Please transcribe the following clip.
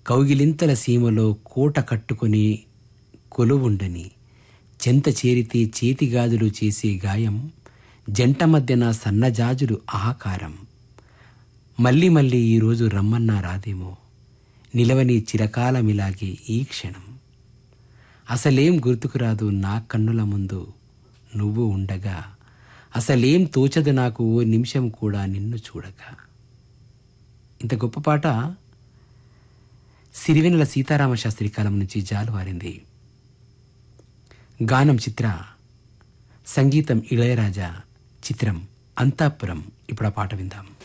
కౌగిలింతల సీమలో కోట కట్టుకొని కొలువుండని చెంత చేరితే చేతిగాజులు చేసే గాయం జంట మధ్యన సన్నజాజులు ఆకారం మళ్ళీ మళ్ళీ ఈరోజు రమ్మన్నా రాదేమో నిలవని చిరకాలమిలాగే ఈ క్షణం అసలేం గుర్తుకురాదు నా కన్నుల ముందు నువ్వు ఉండగా అసలేం తోచదు నాకు ఓ నిమిషం కూడా నిన్ను చూడగా ఇంత గొప్ప పాట సిరివెన్నెల సీతారామ శాస్త్రి కాలం నుంచి జాలువారింది గానం చిత్ర సంగీతం ఇళయరాజా చిత్రం అంతాపురం ఇప్పుడు ఆ పాట విందాం